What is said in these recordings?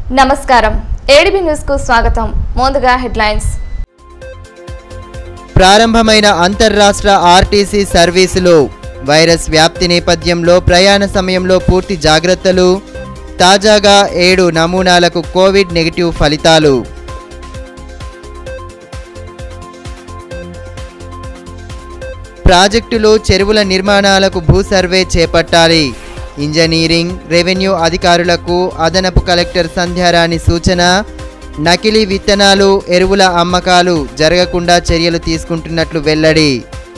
నమస్కారం ADB news కు స్వాగతం ముందుగా హెడ్లైన్స్ ప్రారంభమైన అంతర్రాష్ట్ర ఆర్టీసీ సర్వీసులు వైరస్ వ్యాప్తి నేపథ్యంలో ప్రయాణ సమయంలో పూర్తి జాగ్రత్తలు తాజాగా ఏడు నమూనాలకు కోవిడ్ నెగిటివ్ ఫలితాలు ప్రాజెక్టులు చెరువుల నిర్మాణాలకు భూ సర్వే చేపట్టాలి ఇంజనీరింగ్ రెవెన్యూ అధికారులకు అదనపు కలెక్టర్ సంధ్యారాణి సూచన నకిలీ విత్తనాలు ఎరువుల అమ్మకాలు జరగకుండా చర్యలు తీసుకుంటున్నట్లు వెల్లడి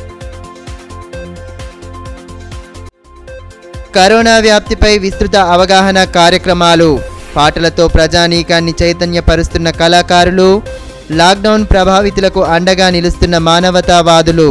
కరోనా వ్యాప్తిపై విస్తృత అవగాహన కార్యక్రమాలు పాటలతో ప్రజానీకాన్ని చైతన్యపరుస్తున్న కళాకారులు లాక్డౌన్ ప్రభావితులకు అండగా నిలుస్తున్న మానవతావాదులు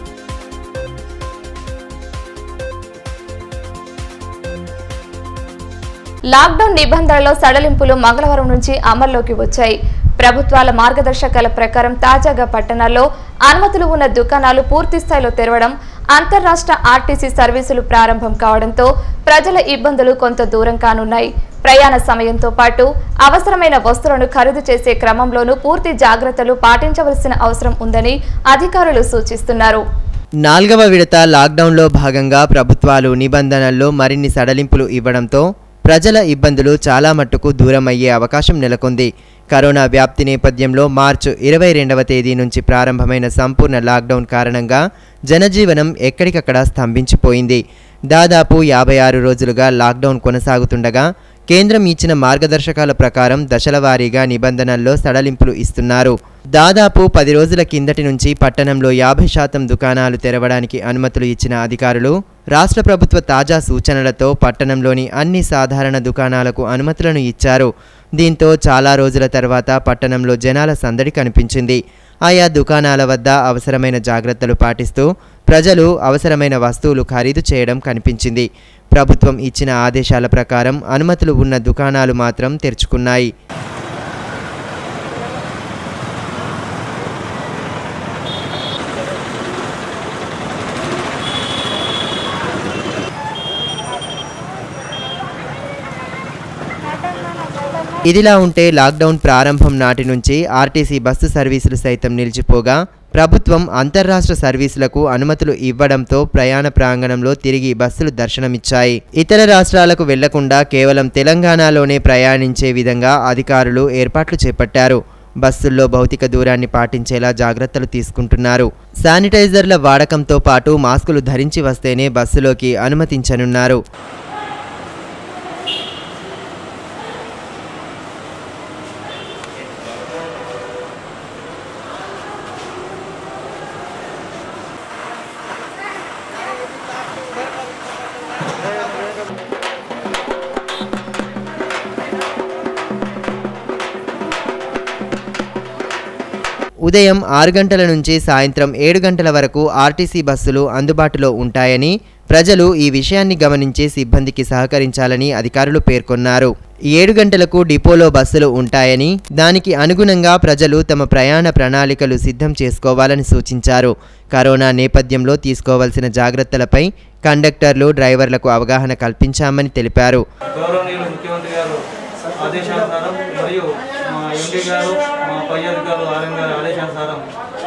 లాక్డౌన్ నిబంధనల్లో సడలింపులు మంగళవారం నుంచి అమల్లోకి వచ్చాయి ప్రభుత్వాల మార్గదర్శకాల ప్రకారం తాజాగా పట్టణాల్లో అనుమతులు ఉన్న దుకాణాలు పూర్తి స్థాయిలో తెరవడం అంతర్రాష్ట్ర ఆర్టీసీ సర్వీసులు ప్రారంభం కావడంతో ప్రజల ఇబ్బందులు కొంత దూరం కానున్నాయి ప్రయాణ సమయంతో పాటు అవసరమైన వస్తువులను ఖరీదు చేసే క్రమంలోనూ పూర్తి జాగ్రత్తలు పాటించవలసిన అవసరం ఉందని అధికారులు సూచిస్తున్నారు నాల్గవ విడత లాక్డౌన్లో భాగంగా ప్రభుత్వాలు నిబంధనల్లో మరిన్ని సడలింపులు ఇవ్వడంతో ప్రజల ఇబ్బందులు చాలా మట్టుకు దూరం అయ్యే అవకాశం నెలకొంది కరోనా వ్యాప్తి నేపథ్యంలో మార్చి ఇరవై రెండవ తేదీ నుంచి ప్రారంభమైన సంపూర్ణ లాక్డౌన్ కారణంగా జనజీవనం ఎక్కడికక్కడ స్తంభించిపోయింది దాదాపు యాభై ఆరు రోజులుగా లాక్డౌన్ కొనసాగుతుండగా కేంద్రం ఇచ్చిన మార్గదర్శకాల ప్రకారం దశల వారీగా నిబంధనల్లో సడలింపులు ఇస్తున్నారు దాదాపు పది రోజుల కిందటి నుంచి పట్టణంలో యాభై శాతం దుకాణాలు తెరవడానికి అనుమతులు ఇచ్చిన అధికారులు రాష్ట్ర ప్రభుత్వ తాజా సూచనలతో పట్టణంలోని అన్ని సాధారణ దుకాణాలకు అనుమతులను ఇచ్చారు దీంతో చాలా రోజుల తర్వాత పట్టణంలో జనాల సందడి కనిపించింది ఆయా దుకాణాల వద్ద అవసరమైన జాగ్రత్తలు పాటిస్తూ ప్రజలు అవసరమైన వస్తువులు ఖరీదు చేయడం కనిపించింది ప్రభుత్వం ఇచ్చిన ఆదేశాల ప్రకారం అనుమతులు ఉన్న దుకాణాలు మాత్రం తెరుచుకున్నాయి ఇదిలా ఉంటే లాక్డౌన్ ప్రారంభం నాటి నుంచి ఆర్టీసీ బస్సు సర్వీసులు సైతం నిలిచిపోగా ప్రభుత్వం అంతర్రాష్ట్ర సర్వీసులకు అనుమతులు ఇవ్వడంతో ప్రయాణ ప్రాంగణంలో తిరిగి బస్సులు దర్శనమిచ్చాయి ఇతర రాష్ట్రాలకు వెళ్లకుండా కేవలం తెలంగాణలోనే ప్రయాణించే విధంగా అధికారులు ఏర్పాట్లు చేపట్టారు బస్సుల్లో భౌతిక దూరాన్ని పాటించేలా జాగ్రత్తలు తీసుకుంటున్నారు శానిటైజర్ల వాడకంతో పాటు మాస్కులు ధరించి వస్తేనే బస్సులోకి అనుమతించనున్నారు ఉదయం ఆరు గంటల నుంచి సాయంత్రం ఏడు గంటల వరకు ఆర్టీసీ బస్సులు అందుబాటులో ఉంటాయని ప్రజలు ఈ విషయాన్ని గమనించి సిబ్బందికి సహకరించాలని అధికారులు పేర్కొన్నారు ఏడు గంటలకు డిపోలో బస్సులు ఉంటాయని దానికి అనుగుణంగా ప్రజలు తమ ప్రయాణ ప్రణాళికలు సిద్ధం చేసుకోవాలని సూచించారు కరోనా నేపథ్యంలో తీసుకోవాల్సిన జాగ్రత్తలపై కండక్టర్లు డ్రైవర్లకు అవగాహన కల్పించామని తెలిపారు గౌరవనీయులు ముఖ్యమంత్రి గారు ఆదేశానుసారం మరియు మా ఎంపీ గారు మా పై అధికారులు ఆర్ఎం గారి ఆదేశానుసారం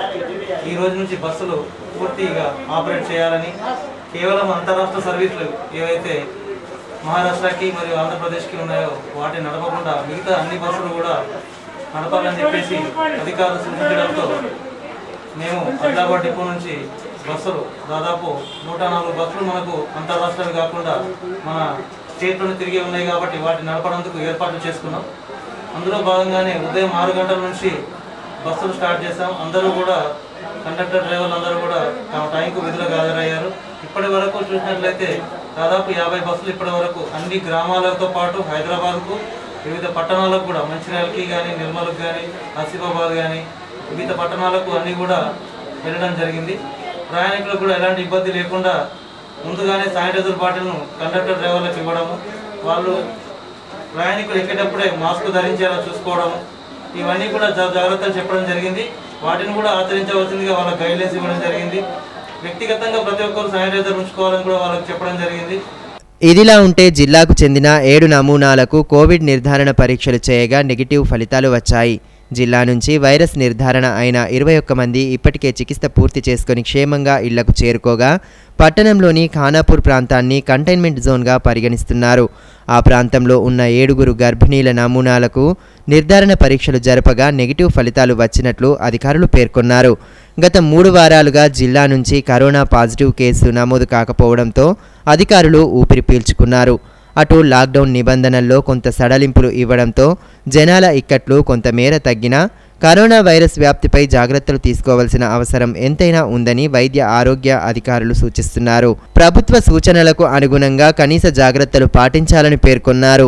ఈ రోజు నుంచి బస్సులు పూర్తిగా ఆపరేట్ చేయాలని కేవలం అంతరాష్ట్ర సర్వీసులు ఏవైతే మహారాష్ట్రకి మరియు ఆంధ్రప్రదేశ్కి ఉన్నాయో వాటిని నడపకుండా మిగతా అన్ని బస్సులు కూడా నడపాలని చెప్పేసి అధికారులు సూచించడంతో మేము ఆదిలాబాద్ డిపో నుంచి బస్సులు దాదాపు నూట నాలుగు బస్సులు మనకు అంతర్రాష్ట్రాలు కాకుండా మన స్టేట్లోనే తిరిగి ఉన్నాయి కాబట్టి వాటిని నడపడానికి ఏర్పాట్లు చేసుకున్నాం అందులో భాగంగానే ఉదయం ఆరు గంటల నుంచి బస్సులు స్టార్ట్ చేసాం అందరూ కూడా కండక్టర్ డ్రైవర్లు అందరూ కూడా తమ టైంకు విధులకు హాజరయ్యారు ఇప్పటి వరకు చూసినట్లయితే దాదాపు యాభై బస్సులు ఇప్పటి వరకు అన్ని గ్రామాలతో పాటు హైదరాబాద్కు వివిధ పట్టణాలకు కూడా మంచిర్యాలకి కానీ నిర్మల్కి కానీ ఆసిఫాబాద్ కానీ వివిధ పట్టణాలకు అన్నీ కూడా వెళ్ళడం జరిగింది ప్రయాణికులకు కూడా ఎలాంటి ఇబ్బంది లేకుండా ముందుగానే శానిటైజర్ బాటిల్ను కండక్టర్ డ్రైవర్లకు ఇవ్వడము వాళ్ళు ప్రయాణికులు ఎక్కేటప్పుడే మాస్క్ ధరించేలా చూసుకోవడము ఇవన్నీ కూడా జా- జాగ్రత్తలు చెప్పడం జరిగింది వాటిని కూడా ఆచరించవలసిందిగా వాళ్ళకి గైడ్లైన్స్ ఇవ్వడం జరిగింది వ్యక్తిగతంగా ప్రతి ఒక్కరు శానిటైజర్ ఉంచుకోవాలని కూడా వాళ్ళకి చెప్పడం జరిగింది ఇదిలా ఉంటే జిల్లాకు చెందిన ఏడు నమూనాలకు కోవిడ్ నిర్ధారణ పరీక్షలు చేయగా నెగిటివ్ ఫలితాలు వచ్చాయి జిల్లా నుంచి వైరస్ నిర్ధారణ అయిన ఇరవై ఒక్క మంది ఇప్పటికే చికిత్స పూర్తి చేసుకుని క్షేమంగా ఇళ్లకు చేరుకోగా పట్టణంలోని ఖానాపూర్ ప్రాంతాన్ని కంటైన్మెంట్ జోన్గా పరిగణిస్తున్నారు ఆ ప్రాంతంలో ఉన్న ఏడుగురు గర్భిణీల నమూనాలకు నిర్ధారణ పరీక్షలు జరపగా నెగిటివ్ ఫలితాలు వచ్చినట్లు అధికారులు పేర్కొన్నారు గత మూడు వారాలుగా జిల్లా నుంచి కరోనా పాజిటివ్ కేసు నమోదు కాకపోవడంతో అధికారులు ఊపిరి పీల్చుకున్నారు అటు లాక్డౌన్ నిబంధనల్లో కొంత సడలింపులు ఇవ్వడంతో జనాల ఇక్కట్లు కొంతమేర తగ్గినా కరోనా వైరస్ వ్యాప్తిపై జాగ్రత్తలు తీసుకోవాల్సిన అవసరం ఎంతైనా ఉందని వైద్య ఆరోగ్య అధికారులు సూచిస్తున్నారు ప్రభుత్వ సూచనలకు అనుగుణంగా కనీస జాగ్రత్తలు పాటించాలని పేర్కొన్నారు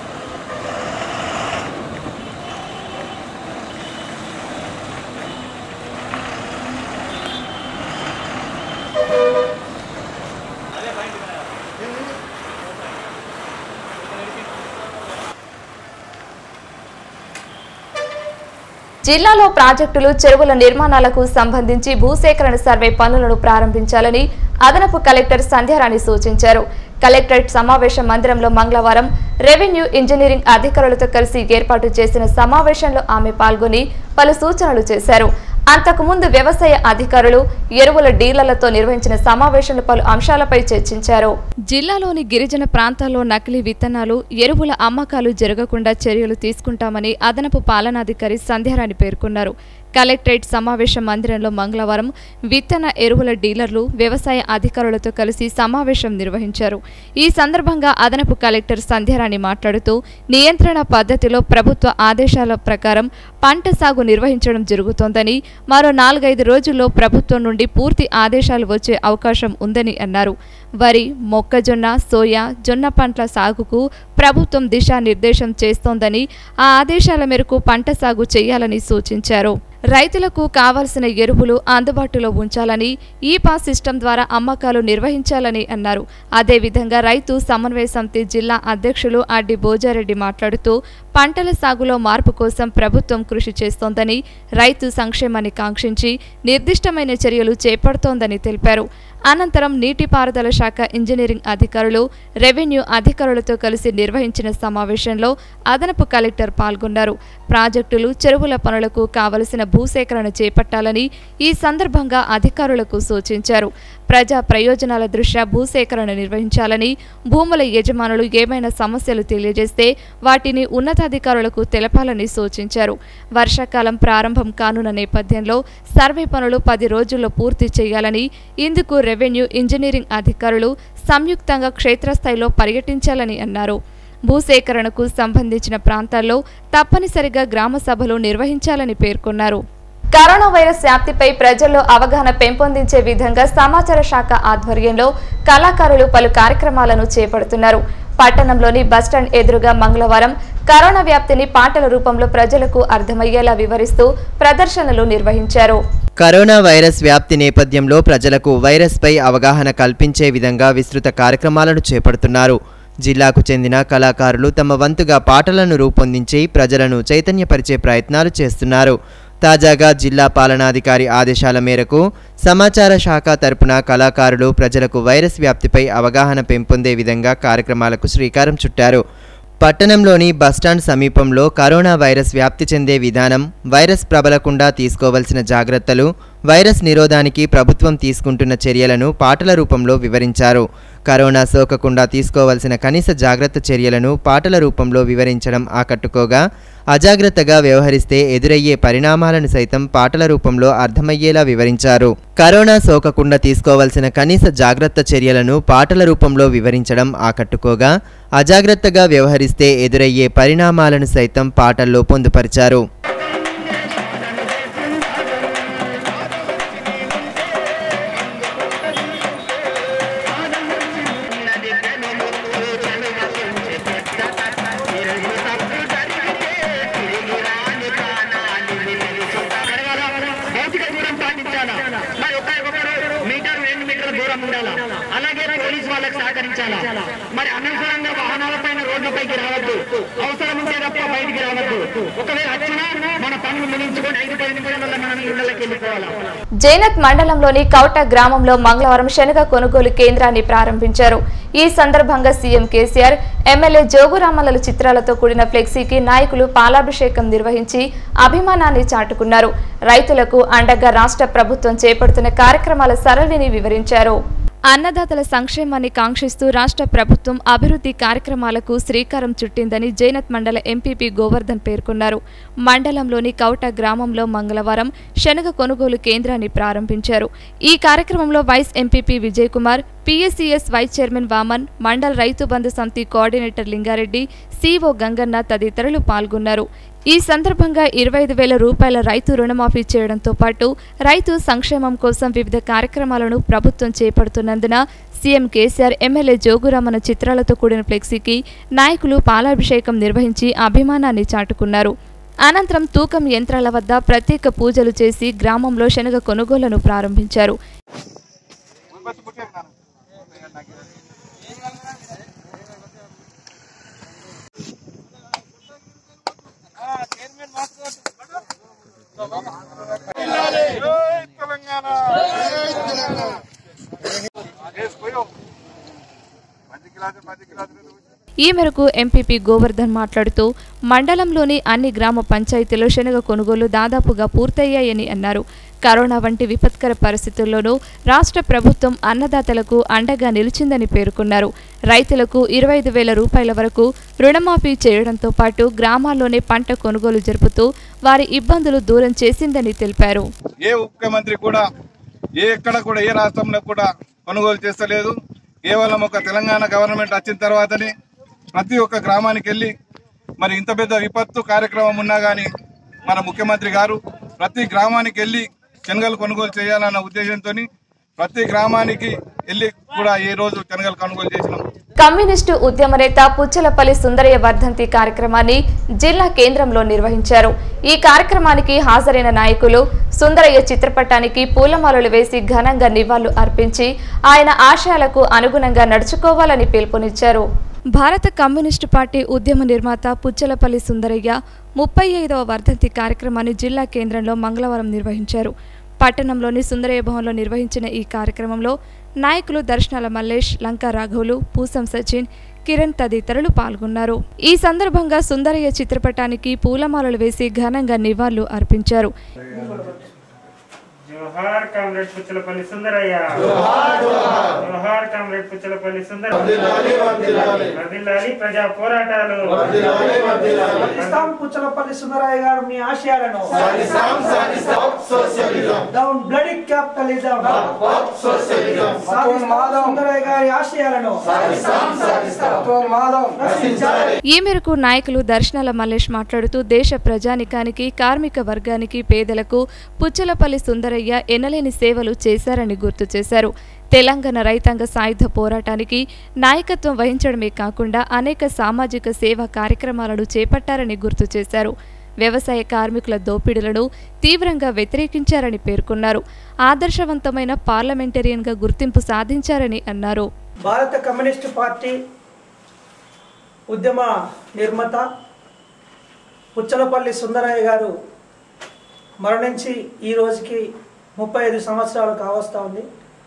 జిల్లాలో ప్రాజెక్టులు చెరువుల నిర్మాణాలకు సంబంధించి భూసేకరణ సర్వే పనులను ప్రారంభించాలని అదనపు కలెక్టర్ సంధ్యారాణి సూచించారు కలెక్టరేట్ సమావేశ మందిరంలో మంగళవారం రెవెన్యూ ఇంజనీరింగ్ అధికారులతో కలిసి ఏర్పాటు చేసిన సమావేశంలో ఆమె పాల్గొని పలు సూచనలు చేశారు అంతకుముందు వ్యవసాయ అధికారులు ఎరువుల డీలర్లతో నిర్వహించిన సమావేశంలో పలు అంశాలపై చర్చించారు జిల్లాలోని గిరిజన ప్రాంతాల్లో నకిలీ విత్తనాలు ఎరువుల అమ్మకాలు జరగకుండా చర్యలు తీసుకుంటామని అదనపు పాలనాధికారి సంధ్యారాణి పేర్కొన్నారు కలెక్టరేట్ సమావేశ మందిరంలో మంగళవారం విత్తన ఎరువుల డీలర్లు వ్యవసాయ అధికారులతో కలిసి సమావేశం నిర్వహించారు ఈ సందర్భంగా అదనపు కలెక్టర్ సంధ్యారాణి మాట్లాడుతూ నియంత్రణ పద్ధతిలో ప్రభుత్వ ఆదేశాల ప్రకారం పంట సాగు నిర్వహించడం జరుగుతోందని మరో నాలుగైదు రోజుల్లో ప్రభుత్వం నుండి పూర్తి ఆదేశాలు వచ్చే అవకాశం ఉందని అన్నారు వరి మొక్కజొన్న సోయా జొన్న పంటల సాగుకు ప్రభుత్వం దిశానిర్దేశం చేస్తోందని ఆ ఆదేశాల మేరకు పంట సాగు చేయాలని సూచించారు రైతులకు కావాల్సిన ఎరువులు అందుబాటులో ఉంచాలని ఈ పాస్ సిస్టమ్ ద్వారా అమ్మకాలు నిర్వహించాలని అన్నారు అదేవిధంగా రైతు సమన్వయ సమితి జిల్లా అధ్యక్షులు అడ్డి భోజారెడ్డి మాట్లాడుతూ పంటల సాగులో మార్పు కోసం ప్రభుత్వం కృషి చేస్తోందని రైతు సంక్షేమాన్ని కాంక్షించి నిర్దిష్టమైన చర్యలు చేపడుతోందని తెలిపారు అనంతరం నీటిపారుదల శాఖ ఇంజనీరింగ్ అధికారులు రెవెన్యూ అధికారులతో కలిసి నిర్వహించిన సమావేశంలో అదనపు కలెక్టర్ పాల్గొన్నారు ప్రాజెక్టులు చెరువుల పనులకు కావలసిన భూసేకరణ చేపట్టాలని ఈ సందర్భంగా అధికారులకు సూచించారు ప్రజా ప్రయోజనాల దృష్ట్యా భూసేకరణ నిర్వహించాలని భూముల యజమానులు ఏమైనా సమస్యలు తెలియజేస్తే వాటిని ఉన్నతాధికారులకు తెలపాలని సూచించారు వర్షాకాలం ప్రారంభం కానున్న నేపథ్యంలో సర్వే పనులు పది రోజుల్లో పూర్తి చేయాలని ఇందుకు రెవెన్యూ ఇంజనీరింగ్ అధికారులు సంయుక్తంగా క్షేత్రస్థాయిలో పర్యటించాలని అన్నారు భూసేకరణకు సంబంధించిన ప్రాంతాల్లో తప్పనిసరిగా గ్రామ సభలు నిర్వహించాలని పేర్కొన్నారు కరోనా వైరస్ వ్యాప్తిపై ప్రజల్లో అవగాహన పెంపొందించే విధంగా సమాచార శాఖ ఆధ్వర్యంలో కళాకారులు పలు కార్యక్రమాలను చేపడుతున్నారు పట్టణంలోని బస్టాండ్ ఎదురుగా మంగళవారం కరోనా వ్యాప్తిని పాటల రూపంలో ప్రజలకు అర్థమయ్యేలా వివరిస్తూ ప్రదర్శనలు నిర్వహించారు కరోనా వైరస్ వ్యాప్తి నేపథ్యంలో ప్రజలకు వైరస్పై అవగాహన కల్పించే విధంగా విస్తృత కార్యక్రమాలను చేపడుతున్నారు జిల్లాకు చెందిన కళాకారులు తమ వంతుగా పాటలను రూపొందించి ప్రజలను చైతన్యపరిచే ప్రయత్నాలు చేస్తున్నారు తాజాగా జిల్లా పాలనాధికారి ఆదేశాల మేరకు సమాచార శాఖ తరపున కళాకారులు ప్రజలకు వైరస్ వ్యాప్తిపై అవగాహన పెంపొందే విధంగా కార్యక్రమాలకు శ్రీకారం చుట్టారు పట్టణంలోని బస్టాండ్ సమీపంలో కరోనా వైరస్ వ్యాప్తి చెందే విధానం వైరస్ ప్రబలకుండా తీసుకోవలసిన జాగ్రత్తలు వైరస్ నిరోధానికి ప్రభుత్వం తీసుకుంటున్న చర్యలను పాటల రూపంలో వివరించారు కరోనా సోకకుండా తీసుకోవలసిన కనీస జాగ్రత్త చర్యలను పాటల రూపంలో వివరించడం ఆకట్టుకోగా అజాగ్రత్తగా వ్యవహరిస్తే ఎదురయ్యే పరిణామాలను సైతం పాటల రూపంలో అర్థమయ్యేలా వివరించారు కరోనా సోకకుండా తీసుకోవలసిన కనీస జాగ్రత్త చర్యలను పాటల రూపంలో వివరించడం ఆకట్టుకోగా అజాగ్రత్తగా వ్యవహరిస్తే ఎదురయ్యే పరిణామాలను సైతం పాటల్లో పొందుపరిచారు భౌతిక దూరం పాటించాలా మరి ఒకరికొకరు మీటర్ రెండు మీటర్ల దూరం ఉండాలా అలాగే పోలీస్ వాళ్ళకి సహకరించాలా మరి అనవసరంగా వాహనాలపైన రోడ్లపైకి రావద్దు అవసరం ఉంటే తప్ప బయటికి రావద్దు ఒకవేళ వచ్చినా మన పనులు ముగించుకొని ఐదు పది నిమిషాలలో మనం ఇళ్ళకి వెళ్ళిపోవాలా జైనత్ మండలంలోని కౌట గ్రామంలో మంగళవారం శనగ కొనుగోలు కేంద్రాన్ని ప్రారంభించారు ఈ సందర్భంగా సీఎం కేసీఆర్ ఎమ్మెల్యే జోగురామలల చిత్రాలతో కూడిన ఫ్లెక్సీకి నాయకులు పాలాభిషేకం నిర్వహించి అభిమానాన్ని చాటుకున్నారు రైతులకు అండగా రాష్ట్ర ప్రభుత్వం చేపడుతున్న కార్యక్రమాల సరళిని వివరించారు అన్నదాతల సంక్షేమాన్ని కాంక్షిస్తూ రాష్ట్ర ప్రభుత్వం అభివృద్ధి కార్యక్రమాలకు శ్రీకారం చుట్టిందని జైనత్ మండల ఎంపీపీ గోవర్ధన్ పేర్కొన్నారు మండలంలోని కౌట గ్రామంలో మంగళవారం శనగ కొనుగోలు కేంద్రాన్ని ప్రారంభించారు ఈ కార్యక్రమంలో vice MPP Vijay Kumar PSCS vice chairman Vaman mandal Rythu Bandhu సమితి కోఆర్డినేటర్ లింగారెడ్డి సిఓ గంగన్న తదితరులు పాల్గొన్నారు ఈ సందర్భంగా ఇరవై ఐదు వేల రూపాయల రైతు రుణమాఫీ చేయడంతో పాటు రైతు సంక్షేమం కోసం వివిధ కార్యక్రమాలను ప్రభుత్వం చేపడుతున్నందున సీఎం కేసీఆర్ ఎమ్మెల్యే జోగురామన చిత్రాలతో కూడిన ఫ్లెక్సీకి నాయకులు పాలాభిషేకం నిర్వహించి అభిమానాన్ని చాటుకున్నారు అనంతరం తూకం యంత్రాల వద్ద ప్రత్యేక పూజలు చేసి గ్రామంలో శనగ కొనుగోలను ప్రారంభించారు తెలంగాణ వేసుకోయో మంచి గిలాసు మంచి గిలాసు ఈ మేరకు ఎంపీపీ గోవర్ధన్ మాట్లాడుతూ మండలంలోని అన్ని గ్రామ పంచాయతీలో శనగ కొనుగోలు దాదాపుగా పూర్తయ్యాయని అన్నారు కరోనా వంటి విపత్కర పరిస్థితుల్లోనూ రాష్ట్ర ప్రభుత్వం అన్నదాతలకు అండగా నిలిచిందని పేర్కొన్నారు రైతులకు ఇరవై ఐదు వేల రూపాయల వరకు రుణమాఫీ చేయడంతో పాటు గ్రామాల్లోనే పంట కొనుగోలు జరుపుతూ వారి ఇబ్బందులు దూరం చేసిందని తెలిపారు ఏ ముఖ్యమంత్రి కూడా ఏ ఎక్కడ కూడా ఏ రాష్ట్రంలో కూడా కొనుగోలు చేస్తలేదు కేవలం ఒక తెలంగాణ గవర్నమెంట్ వచ్చిన తర్వాతనే ప్రతి ఒక్క గ్రామానికి వెళ్ళి మరి ఇంత పెద్ద విపత్తు కార్యక్రమం ఉన్నా కానీ మన ముఖ్యమంత్రి గారు ప్రతి గ్రామానికి వెళ్ళి శనగలు కొనుగోలు చేయాలన్న ఉద్దేశంతో ప్రతి గ్రామానికి వెళ్ళి కూడా ఈ రోజు శనగలు కొనుగోలు చేసినాం కమ్యూనిస్టు ఉద్యమ నేత పుచ్చలపల్లి సుందరయ్య వర్ధంతి కార్యక్రమాన్ని జిల్లా కేంద్రంలో నిర్వహించారు ఈ కార్యక్రమానికి హాజరైన నాయకులు సుందరయ్య చిత్రపటానికి పూలమాలలు వేసి ఘనంగా నివాళులు అర్పించి ఆయన ఆశయాలకు అనుగుణంగా నడుచుకోవాలని పిలుపునిచ్చారు భారత కమ్యూనిస్టు పార్టీ ఉద్యమ నిర్మాత పుచ్చలపల్లి సుందరయ్య ముప్పై ఐదవ వర్ధంతి కార్యక్రమాన్ని జిల్లా కేంద్రంలో మంగళవారం నిర్వహించారు పట్టణంలోని సుందరయ్య భవన్లో నిర్వహించిన ఈ కార్యక్రమంలో నాయకులు దర్శనాల మల్లేష్ లంకా రాఘవులు పూసం సచిన్ కిరణ్ తదితరులు పాల్గొన్నారు ఈ సందర్భంగా సుందరయ్య చిత్రపటానికి పూలమాలలు వేసి ఘనంగా నివాళులు అర్పించారు జోహార్ కామ్రేడ్ పుచ్చలపల్లి సుందరయ్య జోహార్ కామ్రేడ్ పుచ్చలపల్లి సుందరయ్య వర్ధిల్లాలి ప్రజా పోరాటాలు పాకిస్తాన్ పుచ్చలపల్లి సుందరయ్య గారు మీ ఆశయాలను డౌన్ బ్లడీ క్యాపిటలిజం సుందరయ్య గారి ఆశయాలను రక్షించాలి. ఈ మేరకు నాయకులు దర్శనాల మల్లేష్ మాట్లాడుతూ దేశ ప్రజానికానికి కార్మిక వర్గానికి పేదలకు పుచ్చలపల్లి సుందరయ్య ఎనలేని సేవలు చేశారని గుర్తు చేశారు తెలంగాణ రైతాంగ సాయుధ పోరాటానికి నాయకత్వం వహించడమే కాకుండా అనేక సామాజిక సేవా కార్యక్రమాలను చేపట్టారని గుర్తు చేశారు వ్యవసాయ కార్మికుల దోపిడీలను తీవ్రంగా వ్యతిరేకించారని పేర్కొన్నారు ఆదర్శవంతమైన పార్లమెంటేరియన్గా గుర్తింపు సాధించారని అన్నారు భారత కమ్యూనిస్టు పార్టీ ఉద్యమ నిర్మాత పుచ్చలపల్లి సుందరయ్య గారు మరణించి ఈ రోజుకి ముప్పై ఐదు సంవత్సరాలు కావస్తా ఉంది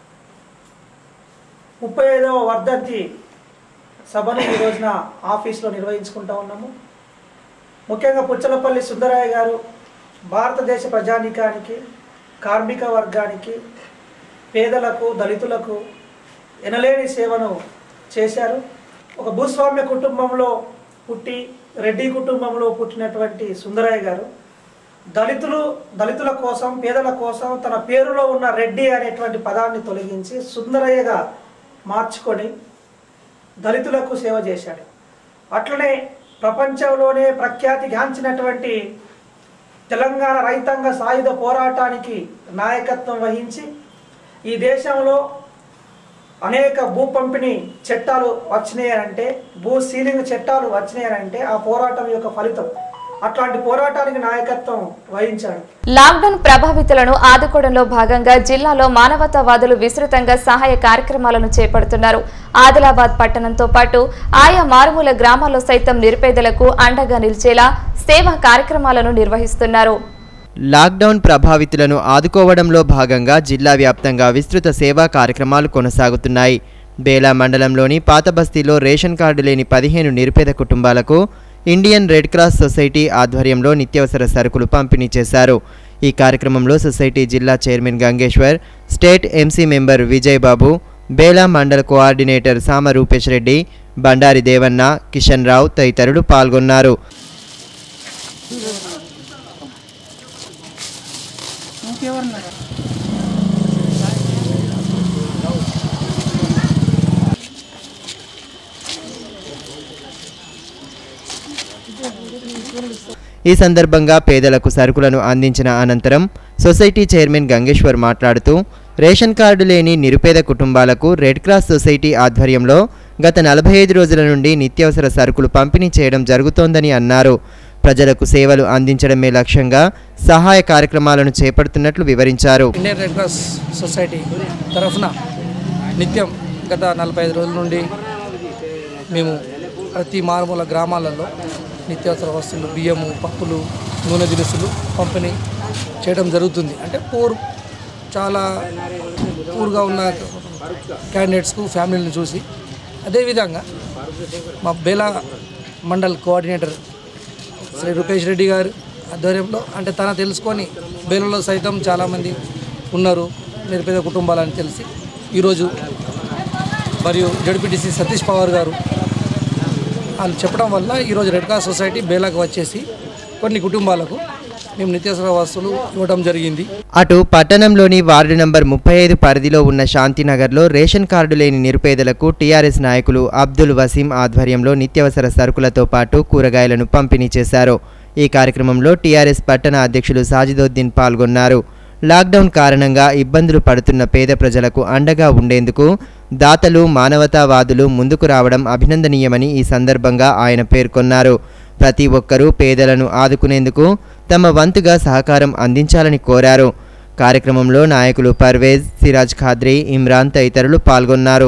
ముప్పై ఐదవ వర్ధంతి సభను ఈ రోజున ఆఫీస్లో నిర్వహించుకుంటా ఉన్నాము ముఖ్యంగా పుచ్చలపల్లి సుందరయ్య గారు భారతదేశ ప్రజానీకానికి కార్మిక వర్గానికి పేదలకు దళితులకు ఎనలేని సేవను చేశారు ఒక భూస్వామ్య కుటుంబంలో పుట్టి రెడ్డి కుటుంబంలో పుట్టినటువంటి సుందరయ్య గారు దళితులు దళితుల కోసం పేదల కోసం తన పేరులో ఉన్న రెడ్డి అనేటువంటి పదాన్ని తొలగించి సుందరయ్యగా మార్చుకొని దళితులకు సేవ చేశాడు అట్లనే ప్రపంచంలోనే ప్రఖ్యాతి గాంచినటువంటి తెలంగాణ రైతాంగ సాయుధ పోరాటానికి నాయకత్వం వహించి ఈ దేశంలో అనేక భూ పంపిణీ చట్టాలు వచ్చినాయనంటే భూ సీలింగ్ చట్టాలు వచ్చినాయనంటే ఆ పోరాటం యొక్క ఫలితం అట్లాంటి పోరాటానికి నాయకత్వం వహించాడు లాక్డౌన్ ప్రభావితులను ఆదుకోవడంలో భాగంగా జిల్లాలో మానవతావాదులు విస్తృతంగా సహాయ కార్యక్రమాలను చేపడుతున్నారు ఆదిలాబాద్ పట్టణంతో పాటు ఆయా మారుమూల గ్రామాల్లో సైతం నిరుపేదలకు అండగా నిలిచేలా సేవా కార్యక్రమాలను నిర్వహిస్తున్నారు లాక్డౌన్ ప్రభావితులను ఆదుకోవడంలో భాగంగా జిల్లా వ్యాప్తంగా విస్తృత సేవా కార్యక్రమాలు కొనసాగుతున్నాయి బేలా మండలంలోని పాత బస్తీలో రేషన్ కార్డు లేని పదిహేను నిరుపేద కుటుంబాలకు ఇండియన్ రెడ్ క్రాస్ సొసైటీ ఆధ్వర్యంలో నిత్యావసర సరుకులు పంపిణీ చేశారు ఈ కార్యక్రమంలో సొసైటీ జిల్లా chairman Gangeshwar state MC member Vijay Babu Bela మండల కోఆర్డినేటర్ సామ రూపేష్ రెడ్డి బండారి దేవన్న కిషన్ రావు తదితరులు పాల్గొన్నారు ఈ సందర్భంగా పేదలకు సరుకులను అందించిన అనంతరం సొసైటీ చైర్మన్ గంగేశ్వర్ మాట్లాడుతూ రేషన్ కార్డు లేని నిరుపేద కుటుంబాలకు రెడ్ క్రాస్ సొసైటీ ఆధ్వర్యంలో గత నలభై ఐదు రోజుల నుండి నిత్యావసర సరుకులు పంపిణీ చేయడం జరుగుతోందని అన్నారు ప్రజలకు సేవలు అందించడమే లక్ష్యంగా సహాయ కార్యక్రమాలను చేపడుతున్నట్లు వివరించారు ఇండియన్ రెడ్ క్రాస్ సొసైటీ తరఫున నిత్యం గత నలభై ఐదు రోజుల నుండి మేము ప్రతి మారుమూల గ్రామాలలో నిత్యావసర వస్తువులు బియ్యము పప్పులు నూనె దినుసులు పంపిణీ చేయడం జరుగుతుంది అంటే పూర్ చాలా పూర్గా ఉన్న క్యాండిడేట్స్కు ఫ్యామిలీని చూసి అదేవిధంగా మా బేలా మండల్ కోఆర్డినేటర్ శ్రీ రూపేష్ రెడ్డి గారు ఆధ్వర్యంలో అంటే తన తెలుసుకొని బేలలో సైతం చాలామంది ఉన్నారు నిరుపేద కుటుంబాలని తెలిసి ఈరోజు మరియు జడ్పీటీసీ సతీష్ పవార్ గారు వాళ్ళు చెప్పడం వల్ల ఈరోజు రెడ్ క్రాస్ సొసైటీ బేలాకు వచ్చేసి కొన్ని కుటుంబాలకు మేము నిత్యావసర వస్తువులు ఇవ్వడం జరిగింది అటు పట్టణంలోని వార్డు నంబర్ ముప్పై ఐదు పరిధిలో ఉన్న శాంతినగర్లో రేషన్ కార్డు లేని నిరుపేదలకు టీఆర్ఎస్ నాయకులు అబ్దుల్ వసీం ఆధ్వర్యంలో నిత్యావసర సరుకులతో పాటు కూరగాయలను పంపిణీ చేశారు ఈ కార్యక్రమంలో టీఆర్ఎస్ పట్టణ అధ్యక్షులు సాజిదోద్దీన్ పాల్గొన్నారు లాక్డౌన్ కారణంగా ఇబ్బందులు పడుతున్న పేద ప్రజలకు అండగా ఉండేందుకు దాతలు మానవతావాదులు ముందుకు రావడం అభినందనీయమని ఈ సందర్భంగా ఆయన పేర్కొన్నారు ప్రతి ఒక్కరూ పేదలను ఆదుకునేందుకు తమ వంతుగా సహకారం అందించాలని కోరారు కార్యక్రమంలో నాయకులు పర్వేజ్ సిరాజ్ ఖాద్రి ఇమ్రాన్ తదితరులు పాల్గొన్నారు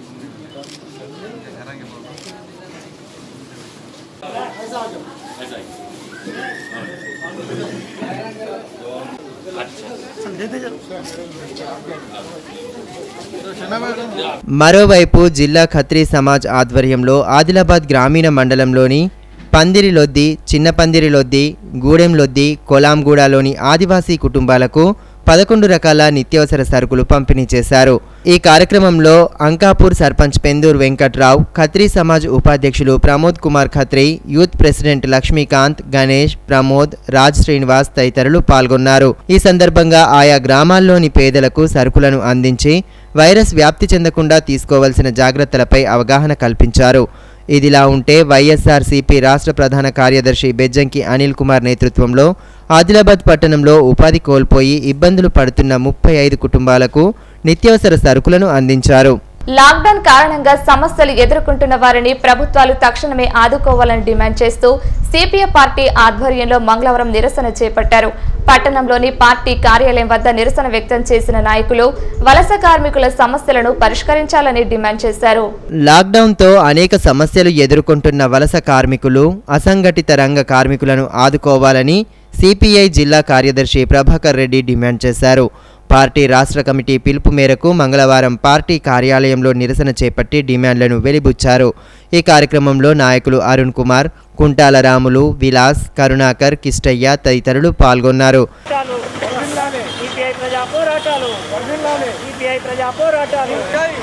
మరోవైపు జిల్లా ఖత్రీ సమాజ్ ఆధ్వర్యంలో ఆదిలాబాద్ గ్రామీణ మండలంలోని పందిరిలొద్ది చిన్న పందిరిలొద్ది గూడెం లొద్ది కొలాంగూడలోని ఆదివాసీ కుటుంబాలకు పదకొండు రకాల నిత్యావసర సరుకులు పంపిణీ చేశారు ఈ కార్యక్రమంలో అంకాపూర్ సర్పంచ్ పెందూర్ వెంకట్రావు ఖత్రీ సమాజ్ ఉపాధ్యక్షులు ప్రమోద్ కుమార్ ఖత్రీ యూత్ ప్రెసిడెంట్ లక్ష్మీకాంత్ గణేష్ ప్రమోద్ రాజ్ శ్రీనివాస్ తదితరులు పాల్గొన్నారు ఈ సందర్భంగా ఆయా గ్రామాల్లోని పేదలకు సరుకులను అందించి వైరస్ వ్యాప్తి చెందకుండా తీసుకోవాల్సిన జాగ్రత్తలపై అవగాహన కల్పించారు ఇదిలా ఉంటే వైఎస్ఆర్సీపీ రాష్ట్ర ప్రధాన కార్యదర్శి బెజ్జంకి అనిల్ కుమార్ నేతృత్వంలో ఆదిలాబాద్ పట్టణంలో ఉపాధి కోల్పోయి ఇబ్బందులు పడుతున్న ముప్పై ఐదు కుటుంబాలకు నిత్యావసర సరుకులను అందించారు లాక్డౌన్ కారణంగా సమస్యలు ఎదుర్కొంటున్న వారిని ప్రభుత్వాలు తక్షణమే ఆదుకోవాలని డిమాండ్ చేస్తూ సిపిఐ పార్టీ ఆధ్వర్యంలో మంగళవారం నిరసన చేపట్టారు పట్టణంలోని పార్టీ కార్యాలయం వద్ద నిరసన వ్యక్తం చేసిన నాయకులు వలస కార్మికుల సమస్యలను పరిష్కరించాలని డిమాండ్ చేశారు లాక్డౌన్తో అనేక సమస్యలు ఎదుర్కొంటున్న వలస కార్మికులు అసంఘటిత రంగ కార్మికులను ఆదుకోవాలని సిపిఐ జిల్లా కార్యదర్శి ప్రభాకర్ రెడ్డి డిమాండ్ చేశారు పార్టీ రాష్ట్ర కమిటీ పిలుపు మేరకు మంగళవారం పార్టీ కార్యాలయంలో నిరసన చేపట్టి డిమాండ్లను వెలిబుచ్చారు ఈ కార్యక్రమంలో నాయకులు అరుణ్ కుమార్ కుంటాల రాములు విలాస్ కరుణాకర్ కిష్టయ్య తదితరులు పాల్గొన్నారు సిపిఐ ప్రజా పోరాటాలు సిపిఐ ప్రజా పోరాటాలు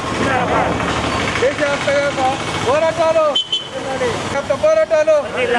పోరాటాలు పోరాటాలు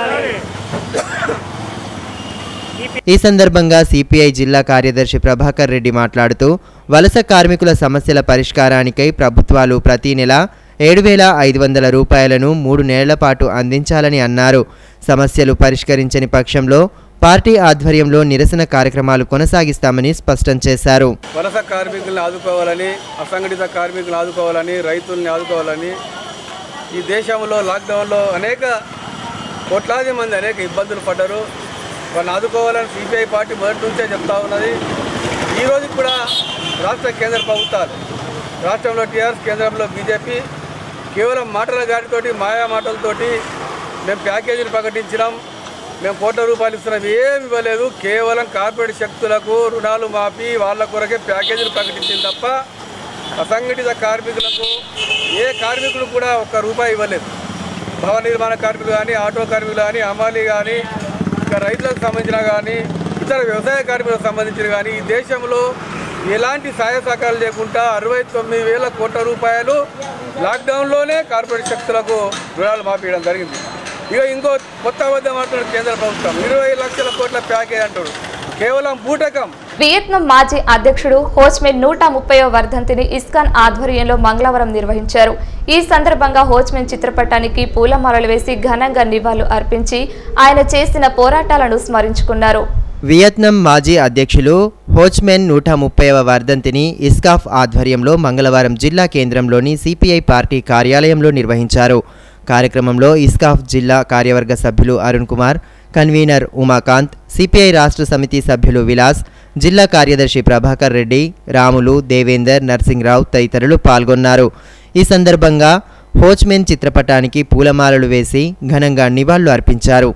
ఈ సందర్భంగా సిపిఐ జిల్లా కార్యదర్శి ప్రభాకర్ రెడ్డి మాట్లాడుతూ వలస కార్మికుల సమస్యల పరిష్కారానికై ప్రభుత్వాలు ప్రతి నెల ఏడు వేల ఐదు వందల రూపాయలను మూడు నెలల పాటు అందించాలని అన్నారు సమస్యలు పరిష్కరించని పక్షంలో పార్టీ ఆధ్వర్యంలో నిరసన కార్యక్రమాలు కొనసాగిస్తామని స్పష్టం చేశారు వలస కార్మికులను ఆదుకోవాలని అసంఘటిత కార్మికులను ఆదుకోవాలని రైతుల్ని ఆదుకోవాలని ఈ దేశంలో లాక్డౌన్లో అనేక కోట్లాది మంది అనేక ఇబ్బందులు పడ్డారు వాళ్ళని ఆదుకోవాలని సిపిఐ పార్టీ మొదటి నుంచే చెప్తా ఉన్నది ఈరోజు కూడా రాష్ట్ర కేంద్ర ప్రభుత్వాలు రాష్ట్రంలో టీఆర్ఎస్ కేంద్రంలో బీజేపీ కేవలం మాటల గాడితోటి మాయా మాటలతోటి మేము ప్యాకేజీని ప్రకటించినాం మేము కోట్ల రూపాయలు ఇస్తున్నాం ఏమి ఇవ్వలేదు కేవలం కార్పొరేట్ శక్తులకు రుణాలు మాపి వాళ్ళ కొరకే ప్యాకేజీలు ప్రకటించింది తప్ప అసంఘటిత కార్మికులకు ఏ కార్మికులు కూడా ఒక్క రూపాయి ఇవ్వలేదు భవన నిర్మాణ కార్మికులు కానీ ఆటో కార్మికులు కానీ హమాలి కానీ ఇంకా రైతులకు సంబంధించిన కానీ ఇతర వ్యవసాయ కార్మికులకు సంబంధించిన కానీ ఈ దేశంలో ఎలాంటి సహాయ సహకారాలు లేకుండా అరవై తొమ్మిది వేల కోట్ల రూపాయలు లాక్డౌన్లోనే కార్పొరేట్ శక్తులకు రుణాలు మాపించడం జరిగింది ఇక ఇంకో కొత్త అబద్ధం అంటున్నాడు కేంద్ర ప్రభుత్వం ఇరవై లక్షల కోట్ల ప్యాకేజ్ అంటాడు కేవలం బూటకం వియత్నాం మాజీ అధ్యక్షుడు హోచ్మెన్ నూట ముప్పైవ వర్ధంతిని ఇస్కాన్ ఆధ్వర్యంలో మంగళవారం నిర్వహించారు ఈ సందర్భంగా హోచ్మెన్ చిత్రపటానికి పూలమాలలు వేసి ఘనంగా నివాళులు అర్పించి ఆయన చేసిన పోరాటాలను స్మరించుకున్నారు వియత్నాం మాజీ అధ్యక్షులు హోచ్మెన్ నూట ముప్పైవ వర్ధంతిని ఇస్కాఫ్ ఆధ్వర్యంలో మంగళవారం జిల్లా కేంద్రంలోని సిపిఐ పార్టీ కార్యాలయంలో నిర్వహించారు కార్యక్రమంలో ఇస్కాఫ్ జిల్లా కార్యవర్గ సభ్యులు అరుణ్ కుమార్ కన్వీనర్ ఉమాకాంత్ సిపిఐ రాష్ట్ర సమితి సభ్యులు విలాస్ జిల్లా కార్యదర్శి ప్రభాకర్ రెడ్డి రాములు దేవేందర్ నర్సింగ్రావు తదితరులు పాల్గొన్నారు ఈ సందర్భంగా హోచ్మెన్ చిత్రపటానికి పూలమాలలు వేసి ఘనంగా నివాళులు అర్పించారు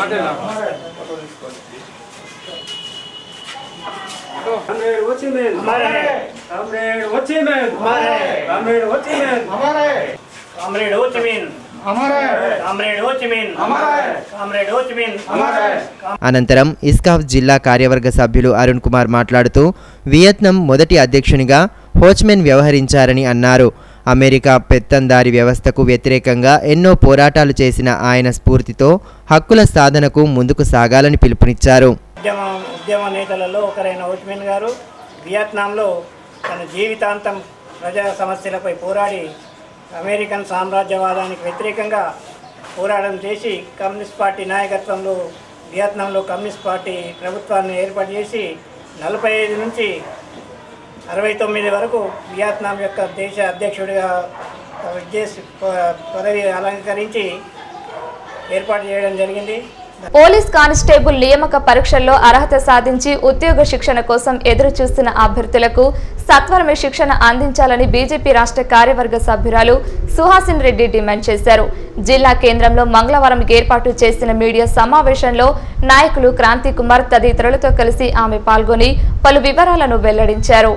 కామ్రేడ్ హో చి మిన్ కామ్రేడ్ హో చి మిన్ కామ్రేడ్ హో చి మిన్ అనంతరం ఇస్కాఫ్ జిల్లా కార్యవర్గ సభ్యులు అరుణ్ కుమార్ మాట్లాడుతూ వియత్నాం మొదటి అధ్యక్షునిగా హోచ్మెన్ వ్యవహరించారని అన్నారు అమెరికా పెత్తందారి వ్యవస్థకు వ్యతిరేకంగా ఎన్నో పోరాటాలు చేసిన ఆయన స్ఫూర్తితో హక్కుల సాధనకు ముందుకు సాగాలని పిలుపునిచ్చారు ఉద్యమ ఉద్యమ నేతలలో ఒకరైన ఓచ్మెన్ గారు వియత్నాంలో తన జీవితాంతం ప్రజా సమస్యలపై పోరాడి అమెరికన్ సామ్రాజ్యవాదానికి వ్యతిరేకంగా పోరాటం చేసి కమ్యూనిస్ట్ పార్టీ నాయకత్వంలో వియత్నాంలో కమ్యూనిస్ట్ పార్టీ ప్రభుత్వాన్ని ఏర్పాటు చేసి నలభై ఐదు నుంచి అరవై తొమ్మిది వరకు వియత్నాం యొక్క దేశ అధ్యక్షుడిగా విజేసి పదవి అలంకరించి ఏర్పాటు చేయడం జరిగింది పోలీస్ కానిస్టేబుల్ నియామక పరీక్షల్లో అర్హత సాధించి ఉద్యోగ శిక్షణ కోసం ఎదురు చూస్తున్న అభ్యర్థులకు సత్వరమే శిక్షణ అందించాలని బీజేపీ రాష్ట్ర కార్యవర్గ సభ్యురాలు సుహాసిన్ రెడ్డి డిమాండ్ చేశారు జిల్లా కేంద్రంలో మంగళవారం ఏర్పాటు చేసిన మీడియా సమావేశంలో నాయకులు క్రాంతి కుమార్ తదితరులతో కలిసి ఆమె పాల్గొని పలు వివరాలను వెల్లడించారు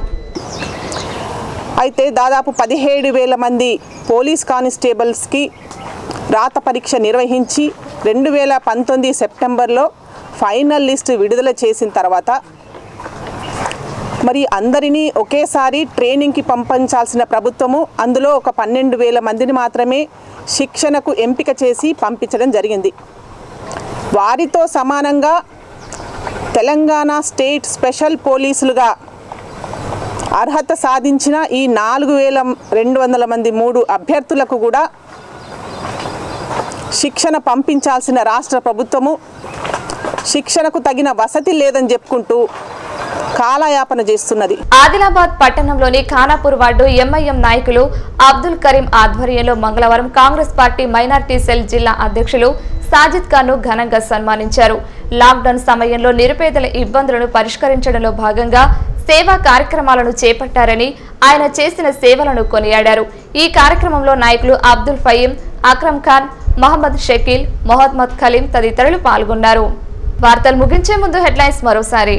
అయితే దాదాపు పదిహేడు వేల మంది పోలీస్ కానిస్టేబుల్స్కి రాత పరీక్ష నిర్వహించి రెండు వేల పంతొమ్మిది సెప్టెంబర్లో ఫైనల్ లిస్ట్ విడుదల చేసిన తర్వాత మరి అందరినీ ఒకేసారి ట్రైనింగ్కి పంపించాల్సిన ప్రభుత్వము అందులో ఒక పన్నెండు వేల మందిని మాత్రమే శిక్షణకు ఎంపిక చేసి పంపించడం జరిగింది వారితో సమానంగా తెలంగాణ స్టేట్ స్పెషల్ పోలీసులుగా అర్హత సాధించిన ఈ నాలుగు వేల రెండు వందల మంది మూడు అభ్యర్థులకు కూడా శిక్షణ పంపించాల్సిన రాష్ట్ర ప్రభుత్వము శిక్షణకు తగిన వసతి లేదని చెప్పుకుంటూ కాలయాపన చేస్తున్నది ఆదిలాబాద్ పట్టణంలోని ఖానాపూర్ వార్డు ఎంఐఎం నాయకులు అబ్దుల్ కరీం ఆధ్వర్యంలో మంగళవారం కాంగ్రెస్ పార్టీ మైనార్టీ సెల్ జిల్లా అధ్యక్షులు సాజిద్ ఖాన్ ను ఘనంగా సన్మానించారు లాక్డౌన్ సమయంలో నిరుపేదల ఇబ్బందులను పరిష్కరించడంలో భాగంగా సేవా కార్యక్రమాలను చేపట్టారని ఆయన చేసిన సేవలను కొనియాడారు ఈ కార్యక్రమంలో నాయకులు అబ్దుల్ ఫయీం అక్రమ్ ఖాన్ మహమ్మద్ షకీల్ మొహమ్మద్ ఖలీం తదితరులు పాల్గొన్నారు వార్తలు ముగించే ముందు హెడ్లైన్స్ మరోసారి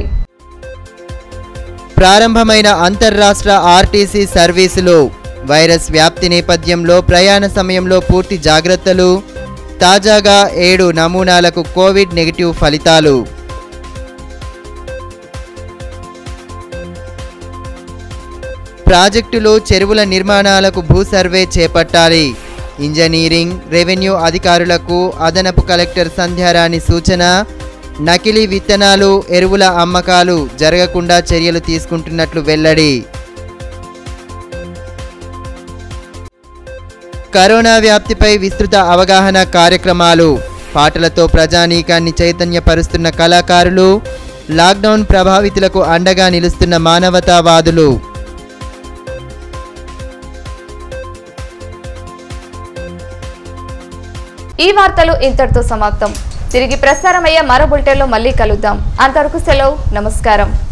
ప్రారంభమైన అంతర్రాష్ట్ర ఆర్టీసీ సర్వీసులు వైరస్ వ్యాప్తి నేపథ్యంలో ప్రయాణ సమయంలో పూర్తి జాగ్రత్తలు తాజాగా ఏడు నమూనాలకు కోవిడ్ నెగిటివ్ ఫలితాలు ప్రాజెక్టులు చెరువుల నిర్మాణాలకు భూ సర్వే చేపట్టాలి ఇంజనీరింగ్ రెవెన్యూ అధికారులకు అదనపు కలెక్టర్ సంధ్యారాణి సూచన నకిలీ విత్తనాలు ఎరువుల అమ్మకాలు జరగకుండా చర్యలు తీసుకుంటున్నట్లు వెల్లడి కరోనా వ్యాప్తిపై విస్తృత అవగాహన కార్యక్రమాలు పాటలతో ప్రజానీకాన్ని చైతన్యపరుస్తున్న కళాకారులు లాక్డౌన్ ప్రభావితులకు అండగా నిలుస్తున్న మానవతావాదులు ఈ వార్తలు ఇంతటితో సమాప్తం తిరిగి ప్రసారమయ్యే మరో బులెటిన్లో మళ్ళీ కలుద్దాం అంతవరకు సెలవు నమస్కారం